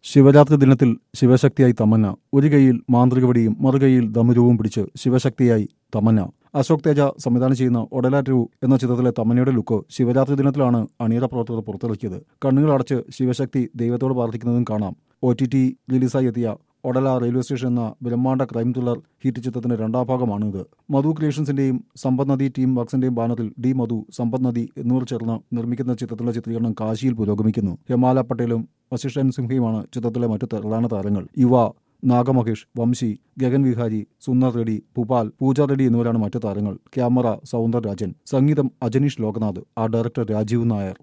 ശിവരാത്രി ദിനത്തിൽ ശിവശക്തിയായി തമന്ന ഒരു കൈയിൽ മാന്ത്രികവടിയും മറുകൈയിൽ ദമുരവും പിടിച്ച് ശിവശക്തിയായി തമന്ന അശോക് തേജ സംവിധാനം ചെയ്യുന്ന ഒഡല ടു എന്ന ചിത്രത്തിലെ തമന്നയുടെ ലുക്ക് ശിവരാത്രി ദിനത്തിലാണ് അണിയറ പ്രവർത്തകർ പുറത്തിറക്കിയത് കണ്ണുകൾ അടച്ച് ശിവശക്തി ദൈവത്തോട് പ്രാർത്ഥിക്കുന്നതും കാണാം ഒ ടി ടി റിലീസായി എത്തിയ ഒഡല റെയിൽവേ സ്റ്റേഷൻ എന്ന ബ്രഹ്മാണ്ഡ ക്രൈം ത്രില്ലർ ഹിറ്റ് ചിത്രത്തിന്റെ രണ്ടാം ഭാഗമാണിത് മധു ക്രിയേഷൻസിന്റെയും സമ്പദ് നദി ടീം വർക്സിന്റെയും ബാനറിൽ ഡി മധു സമ്പദ് നദി എന്നിവർ ചേർന്ന് നിർമ്മിക്കുന്ന ചിത്രത്തിലെ ചിത്രീകരണം കാശിയിൽ പുരോഗമിക്കുന്നു ഹിമാല പട്ടേലും വശിഷ്ഠൻ സിംഹയുമാണ് ചിത്രത്തിലെ മറ്റു പ്രധാന താരങ്ങൾ യുവ നാഗമഹേഷ് വംശി ഗഗൻ വിഹാരി സുന്ദർ റെഡ്ഡി ഭൂപാൽ പൂജ റെഡ്ഡി എന്നിവരാണ് മറ്റു താരങ്ങൾ ക്യാമറ സൗന്ദർ രാജൻ സംഗീതം അജനീഷ് ലോകനാഥ് ആ ഡയറക്ടർ രാജീവ് നായർ